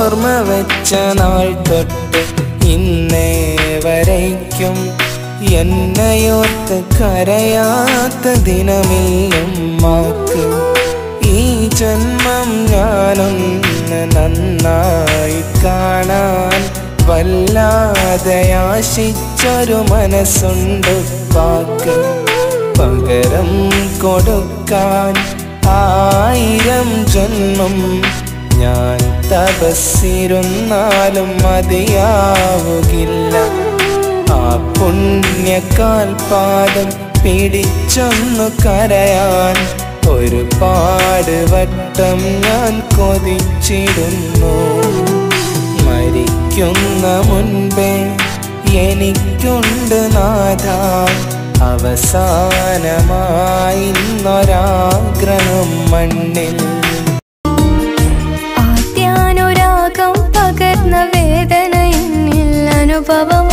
ഓർമ്മ വെച്ച നാൾ തൊട്ട് ഇന്നേ വരയ്ക്കും എന്നയോർത്ത് കരയാത്ത ദിനമില്ലുമ്മാക്ക് ഈ ജന്മം ഞാനൊന്ന് നന്നായി കാണാൻ വല്ലാതെ ആശിച്ചൊരു മനസ്സുണ്ട് പാക്ക് പകരം കൊടുക്കാൻ ആയിരം ജന്മം ഞാൻ തപസ്സിരുന്നാലും മതിയാവുകില്ല ആ പുണ്യകാൽപാദം പിടിച്ചൊന്നു കരയാൻ ഒരുപാട് വട്ടം ഞാൻ കൊതിച്ചിടുന്നു മരിക്കുന്ന മുൻപേ എനിക്കുണ്ട് നാഥ അവസാനമായി ഇന്നൊരാഗ്രഹം മണ്ണിൽ ആദ്യാനുരാഗം പകർന്ന വേദന എന്നിൽ അനുഭവം